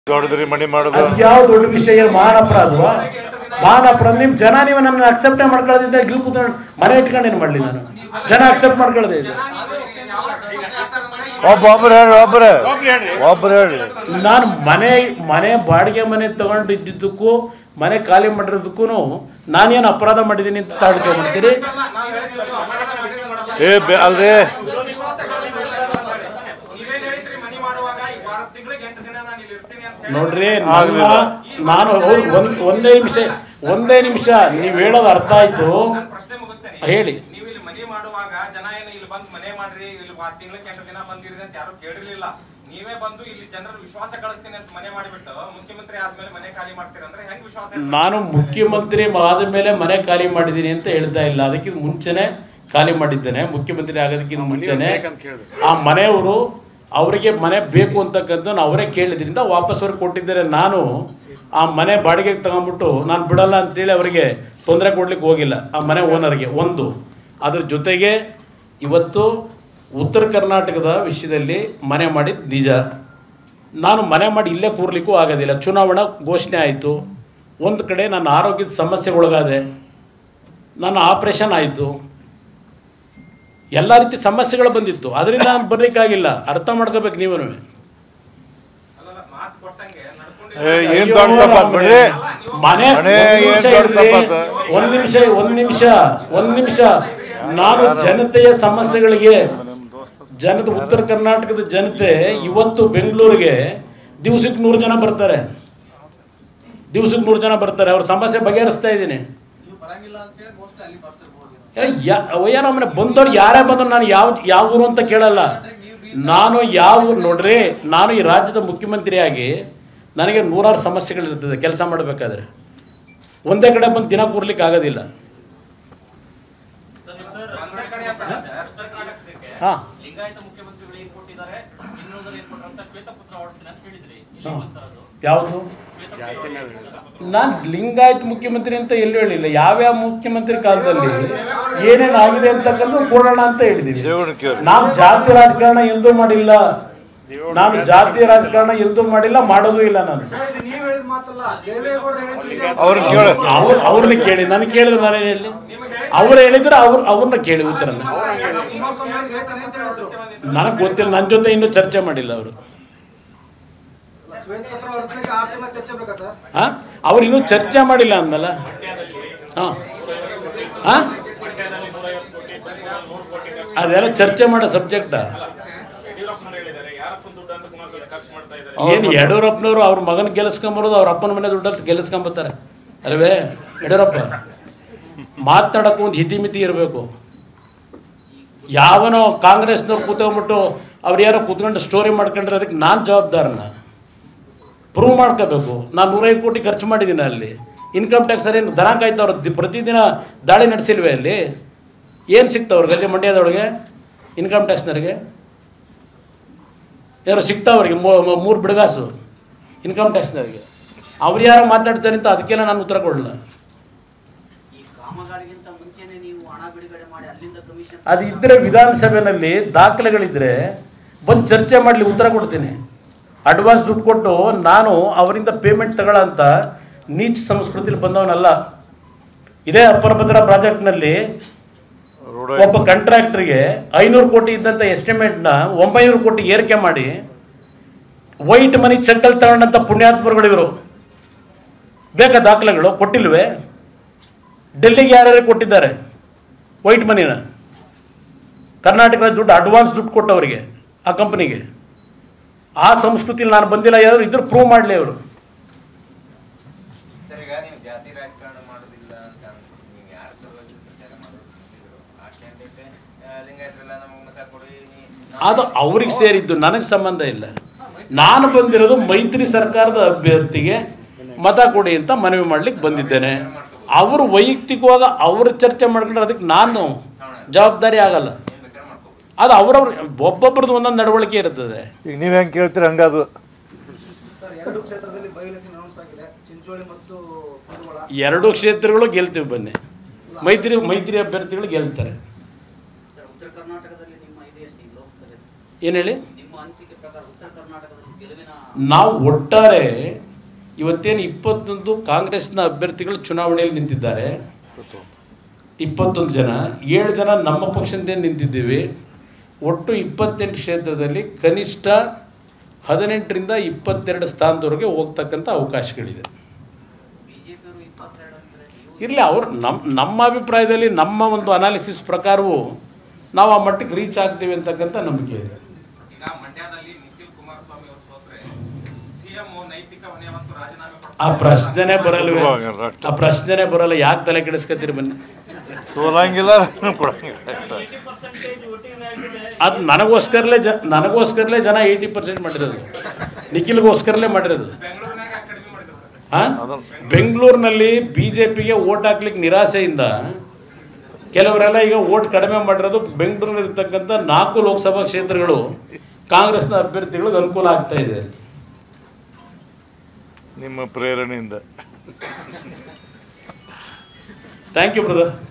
ದೊಡ್ಡದ್ರಿ ಮಣಿ ಮಾಡೋದು ಅದು ಯಾವ ದೊಡ್ಡ ವಿಷಯ ಮಹಾನ್ ಅಪರಾಧವಾ ಮಹಾನ್ ಅಪರಾಧ ನಿಮ್ ಜನ ನೀವು ನನ್ನ ಅಕ್ಸೆಪ್ಟೇ ಮಾಡ್ಕೊಳ್ಳೋದಿದ್ದ ಗಿಲ್ ಕೂತ್ಕೊಂಡು ಮನೆ ಇಟ್ಕೊಂಡು ಏನು ಮಾಡಲಿ ನಾನು ಜನ ಅಕ್ಸೆಪ್ಟ್ ಮಾಡ್ಕೊಳ್ಳೋದೇ ಇದೆ ಒಬ್ಬ ಒಬ್ರು ಹೇಳ್ರಿ ಒಬ್ರು ಒಬ್ರು ಹೇಳ್ರಿ ನಾನು ಮನೆ ಮನೆ ಬಾಡಿಗೆ ಮನೆ ತಗೊಂಡಿದ್ದಕ್ಕೂ ಮನೆ ಖಾಲಿ ಮಾಡಿರೋದಕ್ಕೂ ನಾನೇನು ಅಪರಾಧ ಮಾಡಿದ್ದೀನಿ ಅಂತ ತಾಳ್ಕೊಂಡ್ಬಿಡ್ತೀರಿ ಏ ಬೆ ಅಲ್ರಿ ನೀವೇನ್ ಹೇಳಿದ್ರಿ ಮನಿ ಮಾಡುವಾಗ ಈ ವಾರ ತಿಂಗಳಿಗೆ ಎಂಟು ದಿನ ನಾನು ಇಲ್ಲಿ ಇರ್ತೀನಿ ಅಂತ ಹೇಳಿ ನೋಡ್ರಿ ನನ್ನ ನಾನು ಹೌದು ಒಂದ್ ಒಂದೇ ನಿಮಿಷ ಒಂದೇ ನಿಮಿಷ ನೀವು ಹೇಳೋದು ಅರ್ಥ ಆಯ್ತು ನಾನು ಪ್ರಶ್ನೆ ಮುಗಿಸ್ತೇನೆ ಹೇಳಿ ನೀವು ಇಲ್ಲಿ ಮನಿ ಮಾಡುವಾಗ ಜನ ಏನು ಇಲ್ಲಿ ಬಂದು ಮನೆ ಮಾಡ್ರಿ ಇಲ್ಲಿ ವಾರ ತಿಂಗಳಿಗೆ ಎಂಟು ದಿನ ಬಂದಿರಿ ಅಂತ ಯಾರು ಕೇಳಿರ್ಲಿಲ್ಲ ನೀವೇ ಬಂದು ಇಲ್ಲಿ ಜನರ ವಿಶ್ವಾಸ ಗಳಿಸ್ತೀನಿ ಅಂತ ಮನೆ ಮಾಡಿಬಿಟ್ಟು ಮುಖ್ಯಮಂತ್ರಿ ಆದ್ಮೇಲೆ ಮನೆ ಖಾಲಿ ಮಾಡ್ತೀರ ಅಂದ್ರೆ ಹೆಂಗ್ ವಿಶ್ವಾಸ ಇರ್ತದೆ? ನಾನು ಮುಖ್ಯಮಂತ್ರಿ ಆದ ಮೇಲೆ ಮನೆ ಖಾಲಿ ಮಾಡಿದ್ದೀನಿ ಅಂತ ಹೇಳ್ತಾ ಇಲ್ಲ ಅದಕ್ಕಿಂತ ಮುಂಚೆನೆ ಖಾಲಿ ಮಾಡಿದ್ದೇನೆ ಮುಖ್ಯಮಂತ್ರಿ ಆಗೋದಕ್ಕಿಂತ ಮುಂಚೆನೆ ಆ ಮನೆಯವರು ಅವರಿಗೆ ಮನೆ ಬೇಕು ಅಂತಕ್ಕಂಥ ಅವರೇ ಕೇಳಿದ್ರಿಂದ ವಾಪಸ್ ಅವ್ರಿಗೆ ಕೊಟ್ಟಿದ್ದಾರೆ ನಾನು ಆ ಮನೆ ಬಾಡಿಗೆಗೆ ತಗೊಂಡ್ಬಿಟ್ಟು ನಾನು ಬಿಡಲ್ಲ ಅಂತೇಳಿ ಅವರಿಗೆ ತೊಂದರೆ ಕೊಡ್ಲಿಕ್ಕೆ ಹೋಗಿಲ್ಲ ಆ ಮನೆ ಓನರ್ಗೆ ಒಂದು ಅದ್ರ ಜೊತೆಗೆ ಇವತ್ತು ಉತ್ತರ ಕರ್ನಾಟಕದ ವಿಷಯದಲ್ಲಿ ಮನೆ ಮಾಡಿದ್ದು ನಿಜ ನಾನು ಮನೆ ಮಾಡಿ ಇಲ್ಲೇ ಕೂರ್ಲಿಕ್ಕೂ ಆಗೋದಿಲ್ಲ ಚುನಾವಣಾ ಘೋಷಣೆ ಆಯಿತು ಒಂದು ಕಡೆ ನನ್ನ ಆರೋಗ್ಯದ ಸಮಸ್ಯೆಗೊಳಗಾದೆ ನನ್ನ ಆಪ್ರೇಷನ್ ಆಯಿತು ಎಲ್ಲ ರೀತಿ ಸಮಸ್ಯೆಗಳು ಬಂದಿತ್ತು ಅದರಿಂದ ನಾನು ಬರಲಿಕ್ಕಾಗಿಲ್ಲ ಅರ್ಥ ಮಾಡ್ಕೋಬೇಕು ನೀವೂ ಅಲ್ಲಲ್ಲ, ಮಾತು ಕೊಟ್ಟಂಗೆ ನಡ್ಕೊಂಡು ಏ ಏನ್ ದೊಡ್ಡ ತಪ್ಪಾತ್ ಬಿಡ್ರಿ ಮನೆ ಮನೆ ಒಂದ್ ನಿಮಿಷ ಏನ್ ದೊಡ್ಡ ಇರ್ರಿ. ತಪ್ಪಾತ? ಒಂದ್ ನಿಮಿಷ ಒಂದ್ ನಿಮಿಷ ಒಂದ್ ನಿಮಿಷ ನಾನು ಜನತೆಯ ಸಮಸ್ಯೆಗಳಿಗೆ ಜನದ ಉತ್ತರ ಕರ್ನಾಟಕದ ಜನತೆ ಇವತ್ತು ಬೆಂಗಳೂರಿಗೆ ದಿವ್ಸಕ್ಕೆ ನೂರು ಜನ ಬರ್ತಾರೆ ದಿವ್ಸಕ್ಕೆ ನೂರು ಜನ ಬರ್ತಾರೆ ಅವ್ರ ಸಮಸ್ಯೆ ಬಗೆಹರಿಸ್ತಾ ಇದ್ದೀನಿ ವಯ್ಯಾರಮ್ಮನೆ ಬಂದವ್ರು ಯಾರೇ ಬಂದ್ರು ನಾನು ಯಾವ ಯಾವ ಊರು ಅಂತ ಕೇಳಲ್ಲ ನಾನು ಯಾವ ಊರು ನೋಡ್ರಿ ನಾನು ಈ ರಾಜ್ಯದ ಮುಖ್ಯಮಂತ್ರಿಯಾಗಿ ನನಗೆ ನೂರಾರು ಸಮಸ್ಯೆಗಳಿರ್ತದೆ ಕೆಲಸ ಮಾಡಬೇಕಾದ್ರೆ ಒಂದೇ ಕಡೆ ಬಂದು ದಿನ ಕೂರ್ಲಿಕ್ಕೆ ಆಗೋದಿಲ್ಲ ಒಂದೇ ಕಡೆ ಅಂತ ಹಾಂ ಲಿಂಗಾಯತ ಮುಖ್ಯಮಂತ್ರಿಗಳು ಏನ್ ಕೊಟ್ಟಿದ್ದಾರೆ ಇನ್ನೊಂದಲ್ಲಿ ಏನ್ ಕೊಟ್ಟರು ಅಂತ ಶ್ವೇತಪತ್ರ ಹೊರಡಿಸ್ತೀನಿ ಅಂತ ಹೇಳಿದ್ರಿ ಇಲ್ಲಿ ಹಾ. ಸರ್ ಅದು ಯಾವುದು ನಾನು ಲಿಂಗಾಯತ್ ಮುಖ್ಯಮಂತ್ರಿ ಅಂತ ಎಲ್ಲೂ ಹೇಳಿಲ್ಲ ಯಾವ್ಯಾವ ಮುಖ್ಯಮಂತ್ರಿ ಕಾಲದಲ್ಲಿ ಏನೇನು ಆಗಿದೆ ಅಂತಕ್ಕಂಥ ಕೊಡೋಣ ಅಂತ ಹೇಳಿದೀವಿ ದೇವ್ರನ್ನ ಕೇಳಿ ನಾವು ಜಾತಿ ರಾಜಕಾರಣ ಎಂದೂ ಮಾಡಿಲ್ಲ ನಾನು ಜಾತಿ ರಾಜಕಾರಣ ಎಂದೂ ಮಾಡಿಲ್ಲ ಮಾಡೋದು ಇಲ್ಲ ನಾನು ನೀವ್ ಹೇಳಿದ ಮಾತಲ್ಲ ದೇವೇಗೌಡರು ಹೇಳಿದ್ರು ಅವ್ರನ್ನ ಕೇಳಿ ಅವ್ರು ಅವ್ರನ್ನ ಕೇಳಿ ನನಗೆ ಕೇಳಿದ್ರೆ ನಾನೇನು ಹೇಳಿ ಅವ್ರು ಹೇಳಿದ್ರೆ ಅವ್ರು ಅವ್ರನ್ನ ಕೇಳಿ ಉತ್ತರನ ಕುಮಾರಸ್ವಾಮಿ ಅವ್ರು ಹೇಳ್ತಾರೆ ಅಂತ ಹೇಳಿದ್ರು ನನಗೆ ಗೊತ್ತಿಲ್ಲ ನನ್ನ ಜೊತೆ ಇನ್ನೂ ಚರ್ಚೆ ಮಾಡಿಲ್ಲ ಅವರು ಶ್ವೇತಪತ್ರ ಹೊರಡಿಸ್ಲಿಕ್ಕೆ ಆ ಟೈಮ್ ಚರ್ಚೆ ಬೇಕಾ ಸರ್ ಹಾಂ ಅವ್ರು ಇನ್ನೂ ಚರ್ಚೆ ಮಾಡಿಲ್ಲ ಅಂದಲ್ಲ ಹಾಂ ಹಾಂ ಅದೆಲ್ಲ ಚರ್ಚೆ ಮಾಡೋ ಸಬ್ಜೆಕ್ಟಾ ಏನು ಯಡಿಯೂರಪ್ಪನವರು ಅವ್ರ ಮಗನ ಗೆಲ್ಲಿಸ್ಕೊಂಬರೋದು ಅವ್ರ ಅಪ್ಪನ ಮನೆ ದುಡ್ಡು ಅಂತ ಗೆಲ್ಲಿಸ್ಕೊಂಬತ್ತಾರೆ ಅಲ್ವೇ ಯಡಿಯೂರಪ್ಪ ಮಾತನಾಡೋಕ್ಕೂ ಒಂದು ಹಿತಿಮಿತಿ ಇರಬೇಕು ಯಾವನೋ ಕಾಂಗ್ರೆಸ್ನವ್ರು ಕೂತ್ಕೊಂಡ್ಬಿಟ್ಟು ಅವ್ರು ಯಾರೋ ಕೂತ್ಕೊಂಡು ಸ್ಟೋರಿ ಮಾಡ್ಕೊಂಡ್ರೆ ಅದಕ್ಕೆ ನಾನು ಜವಾಬ್ದಾರನ ಪ್ರೂವ್ ಮಾಡ್ಕೋಬೇಕು ನಾನು ನೂರೈದು ಕೋಟಿ ಖರ್ಚು ಮಾಡಿದ್ದೀನಿ ಅಲ್ಲಿ ಇನ್ಕಮ್ ಟ್ಯಾಕ್ಸ್ ಏನು ದನ ಕಾಯ್ತವ್ರು ದಿ- ಪ್ರತಿದಿನ ದಾಳಿ ನಡೆಸಿಲ್ವೇ ಅಲ್ಲಿ ಏನು ಸಿಗ್ತಾವ್ರಿಗೆ ಅಲ್ಲಿ ಮಂಡ್ಯದೊಳಗೆ ಇನ್ಕಮ್ ಟ್ಯಾಕ್ಸ್ನವ್ರಿಗೆ ಯಾರು ಸಿಗ್ತಾವ್ರಿಗೆ ಮೂರು ಬಿಡಗಾಸು ಇನ್ಕಮ್ ಟ್ಯಾಕ್ಸ್ನವ್ರಿಗೆ ಅವ್ರು ಯಾರೋ ಮಾತಾಡ್ತಾರೆ ಅಂತ ಅದಕ್ಕೆಲ್ಲ ನಾನು ಉತ್ತರ ಕೊಡಲ್ಲ ಈ ಕಾಮಗಾರಿಗಿಂತ ಮುಂಚೆನೆ ನೀವು ಹಣ ಬಿಡುಗಡೆ ಮಾಡಿ ಅಲ್ಲಿಂದ ಕಮಿಷನ್ ಅದು ಇದ್ದರೆ ವಿಧಾನಸಭೆಯಲ್ಲಿ ದಾಖಲೆಗಳಿದ್ದರೆ ಬಂದು ಚರ್ಚೆ ಮಾಡಲಿ ಉತ್ತರ ಕೊಡ್ತೀನಿ ಅಡ್ವಾನ್ಸ್ ದುಡ್ಡು ಕೊಟ್ಟು ನಾನು ಅವರಿಂದ ಪೇಮೆಂಟ್ ತಗೊಳ್ಳೋಂಥ ನೀಚ ಸಂಸ್ಕೃತಿಲಿ ಬಂದವನಲ್ಲ ಇದೇ ಅಪ್ಪರ ಭದ್ರಾ ಪ್ರಾಜೆಕ್ಟ್ನಲ್ಲಿ ರೋಡ್ ಒಬ್ಬ ಕಾಂಟ್ರಾಕ್ಟರ್ಗೆ ಐನೂರು ಕೋಟಿ ಇದ್ದಂಥ ಎಸ್ಟಿಮೇಟ್ನ ಒಂಬೈನೂರು ಕೋಟಿ ಏರಿಕೆ ಮಾಡಿ ವೈಟ್ ಮನಿ ಚೆಕ್ಕಲ್ಲಿ ತಗೊಂಡಂಥ ಪುಣ್ಯಾತ್ಮರುಗಳು ಇವರು ಬೇಕಾ ದಾಖಲೆಗಳು ಕೊಟ್ಟಿಲ್ವೇ ಡೆಲ್ಲಿಗೆ ಯಾರ್ಯಾರು ಕೊಟ್ಟಿದ್ದಾರೆ ವೈಟ್ ಮನಿನ ಕರ್ನಾಟಕದ ದುಡ್ಡು ಅಡ್ವಾನ್ಸ್ ದುಡ್ಡು ಕೊಟ್ಟವರಿಗೆ ಆ ಕಂಪ್ನಿಗೆ ಆ ಸಂಸ್ಕೃತಿಲಿ ನಾನು ಬಂದಿಲ್ಲ ಯಾರು ಇದ್ರ ಪ್ರೂವ್ ಮಾಡಲಿ ಅವರು ಸರ್ ಈಗ ನೀವು ಜಾತಿ ರಾಜಕಾರಣ ಮಾಡೋದಿಲ್ಲ ಅಂತ ಅನ್ಕೊಂಡು ನೀವು ಯಾರ ಸಲುವಾಗಿ ಪ್ರಚಾರ ಮಾಡೋದು ಆ ಕ್ಯಾಂಡಿಡೇಟ್ ಲಿಂಗಾಯತರೆಲ್ಲ ನಮಗೆ ಮತ ಕೊಡಿ ನೀ- ಅದು ಅವ್ರಿಗೆ ಸೇರಿದ್ದು ನನಗೆ ಸಂಬಂಧ ಇಲ್ಲ ನಾನು ಬಂದಿರೋದು ಮೈತ್ರಿ ಸರ್ಕಾರದ ಅಭ್ಯರ್ಥಿಗೆ ಮತ ಕೊಡಿ ಅಂತ ಮನವಿ ಮಾಡ್ಲಿಕ್ಕೆ ಬಂದಿದ್ದೇನೆ ಅವರು ವೈಯಕ್ತಿಕವಾಗ ಅವರು ಚರ್ಚೆ ಮಾಡ್ಕೊಂಡ್ರೆ ಅದಕ್ಕೆ ನಾನು ಜವಾಬ್ದಾರಿ ಆಗಲ್ಲ ಏನ್ ಬೇಕಾದ್ರೆ ಮಾಡ್ಕೋಬೋದು ಅದು ಅವರವ್ರ ಒಬ್ಬೊಬ್ರದ್ದು ಒಂದೊಂದು ನಡವಳಿಕೆ ಇರ್ತದೆ ಈಗ ನೀವ್ ಹೆಂಗ್ ಕೇಳ್ತೀರಿ ಹಂಗದು ಸರ್ ಎರಡು ಕ್ಷೇತ್ರದಲ್ಲಿ ಬೈ ಎಲೆಕ್ಷನ್ ಅನೌನ್ಸ್ ಆಗಿದೆ ಚಿಂಚೋಳಿ ಮತ್ತು ಕುಂದಗೋಳ ಎರಡೂ ಕ್ಷೇತ್ರಗಳು ಗೆಲ್ತೀವಿ ಬನ್ನಿ ಮೈತ್ರಿ ಮೈತ್ರಿ ಅಭ್ಯರ್ಥಿಗಳು ಗೆಲ್ತಾರೆ ಸರ್ ಉತ್ತರ ಕರ್ನಾಟಕದಲ್ಲಿ ನಿಮ್ಮ ಇದು ಎಷ್ಟು ಈ ಲೋಕಸಭೆ ಏನು ಹೇಳಿ ನಿಮ್ಮ ಅನಿಸಿಕೆ ಪ್ರಕಾರ ಉತ್ತರ ಕರ್ನಾಟಕದಲ್ಲಿ ಗೆಲುವಿನ ನಾವು ಒಟ್ಟಾರೆ ಇವತ್ತೇನು ಇಪ್ಪತ್ತೊಂದು ಕಾಂಗ್ರೆಸ್ನ ಅಭ್ಯರ್ಥಿಗಳು ಚುನಾವಣೆಯಲ್ಲಿ ನಿಂತಿದ್ದಾರೆ ಇಪ್ಪತ್ತೊಂದು ಜನ ಏಳು ಜನ ನಮ್ಮ ಪಕ್ಷದಿಂದ ನಿಂತಿದ್ದೀವಿ ಒಟ್ಟು ಇಪ್ಪತ್ತೆಂಟು ಕ್ಷೇತ್ರದಲ್ಲಿ ಕನಿಷ್ಠ ಹದಿನೆಂಟರಿಂದ ಇಪ್ಪತ್ತೆರಡು ಸ್ಥಾನದವರೆಗೆ ಹೋಗ್ತಕ್ಕಂಥ ಅವಕಾಶಗಳಿದೆ ಬಿಜೆಪಿಯವರು ಇಪ್ಪತ್ತೆರಡು ಅಂದ್ರೆ ನೀವು ಇರಲಿ ಅವ್ರು ನಮ್ಮ ನಮ್ಮ ಅಭಿಪ್ರಾಯದಲ್ಲಿ ನಮ್ಮ ಒಂದು ಅನಾಲಿಸಿಸ್ ಪ್ರಕಾರವೂ ನಾವು ಆ ಮಟ್ಟಕ್ಕೆ ರೀಚ್ ಆಗ್ತೀವಿ ಅಂತಕ್ಕಂಥ ನಂಬಿಕೆ ಇದೆ ಈಗ ಮಂಡ್ಯದಲ್ಲಿ ನಿಖಿಲ್ ಕುಮಾರಸ್ವಾಮಿ ಅವರು ಸೋತ್ರೆ ಸಿಎಂ ನೈತಿಕ ಹೊಣೆ ಮತ್ತು ರಾಜೀನಾಮೆ ಆ ಪ್ರಶ್ನೆನೇ ಬರಲ್ವೇ ಇವಾಗ ಆ ಪ್ರಶ್ನೆನೇ ಬರಲ್ಲ ಯಾಕೆ ತಲೆ ಕೆಡಿಸ್ಕೊತೀರಿ ಬನ್ನಿ ಸೋಲಂಗಿಲ್ಲ ಕೊಡಂಗಿಲ್ಲ ಅದು ನನಗೋಸ್ಕರಲೇ ಜ ನನಗೋಸ್ಕರಲೇ ಜನ ಏಯ್ಟಿ ಪರ್ಸೆಂಟ್ ಮಾಡಿರೋದು ನಿಖಿಲ್ಗೋಸ್ಕರಲೇ ಮಾಡಿರೋದು ಬೆಂಗಳೂರಿನಾಗ ಕಡಿಮೆ ಮಾಡಿದ್ರು ಸರ್ ಹಾಂ ಬೆಂಗಳೂರಿನಲ್ಲಿ ಬಿ ಜೆ ಪಿಗೆ ಓಟ್ ಹಾಕ್ಲಿಕ್ಕೆ ನಿರಾಸೆಯಿಂದ ಕೆಲವರೆಲ್ಲ ಈಗ ಓಟ್ ಕಡಿಮೆ ಮಾಡಿರೋದು ಬೆಂಗಳೂರಿನಲ್ಲಿ ಇರ್ತಕ್ಕಂಥ ನಾಲ್ಕು ಲೋಕಸಭಾ ಕ್ಷೇತ್ರಗಳು ಕಾಂಗ್ರೆಸ್ನ ಅಭ್ಯರ್ಥಿಗಳಿಗೆ ಅನುಕೂಲ ಆಗ್ತಾ ಇದೆ ನಿಮ್ಮ ಪ್ರೇರಣೆಯಿಂದ ಥ್ಯಾಂಕ್ ಯು ಬ್ರದರ್